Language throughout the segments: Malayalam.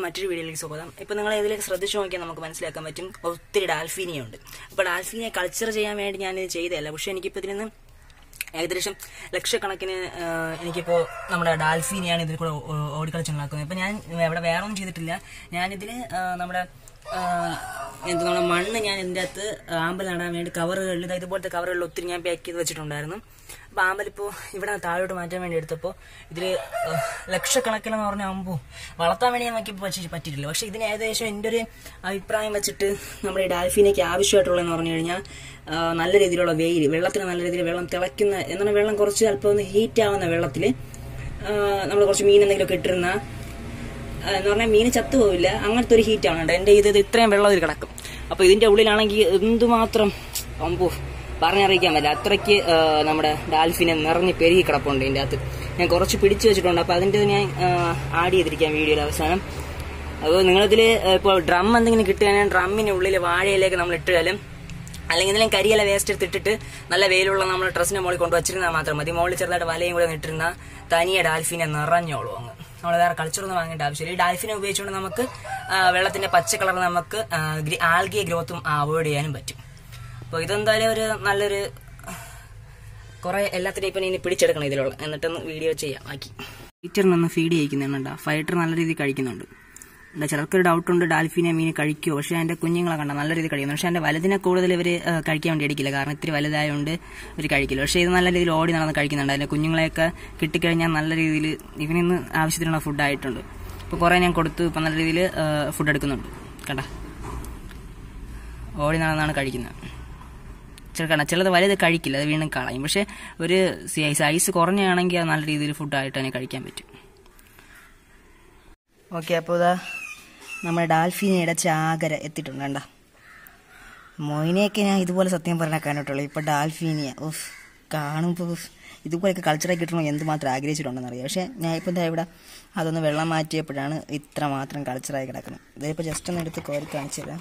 മറ്റൊരു വീഡിയോയിലേക്ക് സ്വാഗതം ഇപ്പൊ നിങ്ങൾ ഇതിലേക്ക് ശ്രദ്ധിച്ചു നോക്കിയാൽ നമുക്ക് മനസ്സിലാക്കാൻ പറ്റും ഒത്തിരി ഡാൽഫീനിയ ഉണ്ട് അപ്പൊ ഡാൽഫീനിയ കൾച്ചർ ചെയ്യാൻ വേണ്ടി ഞാൻ ഇത് ചെയ്തതല്ല പക്ഷെ എനിക്കിപ്പോ ഇതിൽ നിന്ന് ഏകദേശം ലക്ഷക്കണക്കിന് ആ, എനിക്കിപ്പോ നമ്മുടെ ഡാൽഫീനിയാണ് ഇതിൽ കൂടെ ഓ- ഓടിക്കളിച്ചുണ്ടാക്കുന്നത് ഇപ്പൊ ഞാൻ ഇവിടെ വേറെ ഒന്നും ചെയ്തിട്ടില്ല ഞാനിതില് ആ, നമ്മുടെ ആ, എന്ത് നമ്മുടെ മണ്ണ് ഞാൻ ഇതിൻ്റെ അകത്ത് ആമ്പൽ നടാൻ വേണ്ടി കവറുകളിൽ ഇതാ ഇതുപോലത്തെ കവറുകളിൽ ഒത്തിരി ഞാൻ പാക്ക് ചെയ്ത് വെച്ചിട്ടുണ്ടായിരുന്നു അപ്പൊ ആമ്പലിപ്പോ ഇവിടെ താഴോട്ട് മാറ്റാൻ വേണ്ടി എടുത്തപ്പോൾ ഇതില് ആ, ലക്ഷക്കണക്കിനെന്ന് പറഞ്ഞ അമ്പോ വളർത്താൻ വേണ്ടി നമുക്ക് പറ്റി പറ്റിയിട്ടില്ല പക്ഷെ ഇതിന് ഏകദേശം എൻ്റെ ഒരു അഭിപ്രായം വെച്ചിട്ട് നമ്മുടെ ഈ ഡാൽഫിനേക്ക് ആവശ്യമായിട്ടുള്ളതെന്ന് പറഞ്ഞു കഴിഞ്ഞാൽ ആ, നല്ല രീതിയിലുള്ള വെയിൽ വെള്ളത്തിന് നല്ല രീതിയിൽ വെള്ളം തിളയ്ക്കുന്ന എന്നാൽ വെള്ളം കുറച്ച് അല്പം ഒന്ന് ഹീറ്റ് ആവുന്ന വെള്ളത്തിൽ നമ്മൾ കുറച്ച് മീൻ എന്തെങ്കിലുമൊക്കെ ഇട്ടിരുന്ന ആ, എന്ന് പറഞ്ഞാൽ മീൻ ചത്തുപോവില്ല അങ്ങനത്തെ ഒരു ഹീറ്റ് ആണ് എന്റെ ഇത് ഇത് ഇത്രയും വെള്ളം ഇതിൽ കിടക്കും അപ്പൊ ഇതിന്റെ ഉള്ളിലാണെങ്കിൽ എന്തുമാത്രം അമ്പോ പറഞ്ഞറിയിക്കാൻ പറ്റില്ല അത്രയ്ക്ക് ആ, നമ്മുടെ ഡാൽഫിനെ നിറഞ്ഞ് പെരുകി കിടപ്പുണ്ട് ഇതിന്റെ അകത്ത് ഞാൻ കുറച്ച് പിടിച്ചു വെച്ചിട്ടുണ്ട് അപ്പൊ അതിന്റെ ഞാൻ ആഡ് ചെയ്തിരിക്കാം വീഡിയോയിൽ അവസാനം അപ്പോൾ നിങ്ങളിതിൽ ഇപ്പോൾ ഡ്രം എന്തെങ്കിലും കിട്ടുകയാണെങ്കിൽ ഡ്രമ്മിന് ഉള്ളിൽ വാഴയിലേക്ക് നമ്മൾ ഇട്ടാലും അല്ലെങ്കിൽ എന്തെങ്കിലും കരിയില വേസ്റ്റ് എടുത്തിട്ടിട്ട് നല്ല വെയിലുള്ള നമ്മൾ ഡ്രസ്സിന്റെ മുകളിൽ കൊണ്ട് വച്ചിരുന്നാൽ മാത്രം മതി മുകളിൽ ചെറുതായിട്ട് വലയും കൂടെ ഇട്ടിരുന്ന തനിയെ ഡാൽഫിനെ നിറഞ്ഞോളൂ അങ്ങ് നമ്മൾ വേറെ കൾച്ചറൊന്നും വാങ്ങേണ്ട ആവശ്യമില്ല ഈ ഡാൽഫിനെ ഉപയോഗിച്ചുകൊണ്ട് നമുക്ക് ആ, വെള്ളത്തിന്റെ പച്ച കളർ നമുക്ക് ആൽഗിയ ഗ്രോത്തും അവോയ്ഡ് ചെയ്യാനും പറ്റും അപ്പോൾ ഇതെന്തായാലും ഒരു നല്ലൊരു കുറെ എല്ലാത്തിനെയും ഇപ്പം ഇനി പിടിച്ചെടുക്കണം ഇതിലുള്ള എന്നിട്ടൊന്ന് വീഡിയോ ചെയ്യാം ബാക്കി ഫൈറ്ററിൽ നിന്ന് ഫീഡ് ചെയ്യിക്കുന്നുണ്ട് ഫൈറ്റർ നല്ല രീതിയിൽ കഴിക്കുന്നുണ്ട് എന്താ ചിലർക്കൊരു ഡൗട്ട് ഉണ്ട് ഡാൽഫിനെ മീൻ കഴിക്കുമോ പക്ഷേ അതിന്റെ കുഞ്ഞുങ്ങളെ കണ്ട നല്ല രീതിയിൽ കഴിക്കുന്നു പക്ഷേ അതിന്റെ വലുതിനെ കൂടുതൽ ഇവർ കഴിക്കാൻ വേണ്ടി അടിക്കില്ല കാരണം ഇത്തിരി വലുതായതുകൊണ്ട് ഇവർ കഴിക്കില്ല പക്ഷേ ഇത് നല്ല രീതിയിൽ ഓടി നടന്ന് കഴിക്കുന്നുണ്ട് അതിന്റെ കുഞ്ഞുങ്ങളെയൊക്കെ കിട്ടിക്കഴിഞ്ഞാൽ നല്ല രീതിയിൽ ഇവനിന്ന് ആവശ്യത്തിനുള്ള ഫുഡ് ആയിട്ടുണ്ട് ഇപ്പോൾ കുറേ ഞാൻ കൊടുത്തു ഇപ്പം നല്ല രീതിയിൽ ഫുഡ് എടുക്കുന്നുണ്ട് കണ്ട ഓടി നടന്നാണ് കഴിക്കുന്നത് ചില ചിലത് വലുത് കഴിക്കില്ല അത് വീണ്ടും കളയും പക്ഷെ ഒരു സൈസ് കുറഞ്ഞാണെങ്കിൽ അത് നല്ല രീതിയിൽ ഫുഡായിട്ട് തന്നെ കഴിക്കാൻ പറ്റും ഓക്കെ അപ്പോൾ ഇതാ നമ്മുടെ ഡാൽഫിനിയുടെ ചാകര എത്തിയിട്ടുണ്ട് കണ്ട മൊയിനെയൊക്കെ ഞാൻ ഇതുപോലെ സത്യം പറഞ്ഞാൽ കണ്ടിട്ടുള്ളൂ ഇപ്പൊ ഡാൽഫീനിയ ഉഫ് കാണുമ്പോൾ ഉഫ്, ഇതുപോലെയൊക്കെ കൾച്ചറായി കിട്ടണമെങ്കിൽ എന്തുമാത്രം ആഗ്രഹിച്ചിട്ടുണ്ടെന്ന് അറിയാം പക്ഷേ ഞാൻ ഇപ്പം എന്താ ഇവിടെ അതൊന്ന് വെള്ളം മാറ്റിയപ്പോഴാണ് ഇത്ര മാത്രം കൾച്ചറായി കിടക്കുന്നത് ഇതിപ്പോൾ ജസ്റ്റ് ഒന്ന് എടുത്ത് കോരി കാണിച്ചു തരാം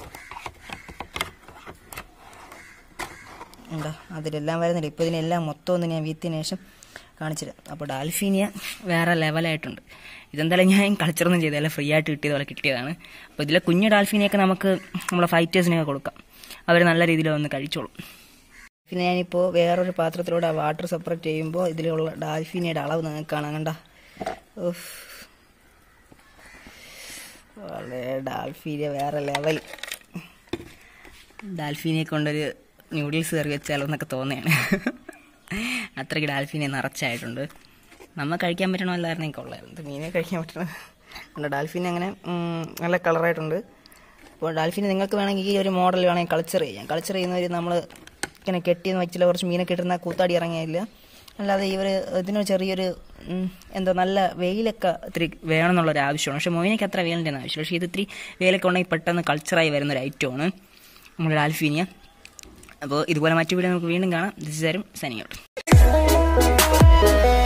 ഉണ്ടോ അതിലെല്ലാം വരുന്നില്ല ഇപ്പോൾ ഇതിനെല്ലാം മൊത്തം ഒന്ന് ഞാൻ വീത്തിന് ശേഷം കാണിച്ചില്ല അപ്പോൾ ഡാൽഫീനിയ വേറെ ലെവലായിട്ടുണ്ട് ഇതെന്തായാലും ഞാൻ കളിച്ചറൊന്നും ചെയ്തല്ല ഫ്രീ ആയിട്ട് കിട്ടിയത് പോലെ കിട്ടിയതാണ് അപ്പോൾ ഇതിലെ കുഞ്ഞു ഡാൽഫീനിയൊക്കെ നമുക്ക് നമ്മളെ ഫൈറ്റേഴ്സിനെയൊക്കെ കൊടുക്കാം അവർ നല്ല രീതിയിൽ ഒന്ന് കഴിച്ചോളും പിന്നെ ഞാനിപ്പോൾ വേറൊരു പാത്രത്തിലൂടെ വാട്ടർ സെപ്പറേറ്റ് ചെയ്യുമ്പോൾ ഇതിലുള്ള ഡാൽഫീനിയുടെ അളവ് നിങ്ങൾക്ക് കാണാൻ കണ്ട ഉഫ്. വളരെ ഡാൽഫീനിയ വേറെ ലെവൽ ഡാൽഫീനെ കൊണ്ടൊരു ന്യൂഡിൽസ് കറി വെച്ചാലോ എന്നൊക്കെ തോന്നുകയാണ് അത്രയ്ക്ക് ഡാൽഫീനെ നിറച്ചായിട്ടുണ്ട് നമ്മൾ കഴിക്കാൻ പറ്റണമല്ലായിരുന്നെങ്കിൽ കൊള്ളായിരുന്നു ഇത് മീനെ കഴിക്കാൻ പറ്റണം ഉണ്ട് ഡാൽഫീൻ അങ്ങനെ ഉം, നല്ല കളറായിട്ടുണ്ട് അപ്പോൾ ഡാൽഫീനെ നിങ്ങൾക്ക് വേണമെങ്കിൽ ഈ ഒരു മോഡൽ വേണമെങ്കിൽ കൾച്ചർ ചെയ്യാം കൾച്ചർ ചെയ്യുന്നവർ നമ്മൾ ഇങ്ങനെ കെട്ടിയെന്ന് വെച്ചില്ല കുറച്ച് മീനൊക്കെ ഇട്ടിരുന്ന കൂത്താടി ഇറങ്ങിയില്ല അല്ലാതെ ഇവർ ഇതിന് ചെറിയൊരു ഉം, എന്തോ നല്ല വെയിലൊക്കെ ഇത്തിരി വേണമെന്നുള്ളൊരു ആവശ്യമാണ് പക്ഷേ മോയിനൊക്കെ അത്ര വെയിലിൻ്റെ ആവശ്യമില്ല പക്ഷേ ഇത് ഇത്തിരി വെയിലൊക്കെ ഉണ്ടെങ്കിൽ പെട്ടെന്ന് കൾച്ചറായി വരുന്ന ഒരു ഐറ്റമാണ് നമ്മുടെ ഡാൽഫീനിയ അപ്പോൾ ഇതുപോലെ മറ്റു വീഡിയോ നമുക്ക് വീണ്ടും കാണാം ദിസ് ഇസ് ആരും സൈനിങ് ഔട്ട്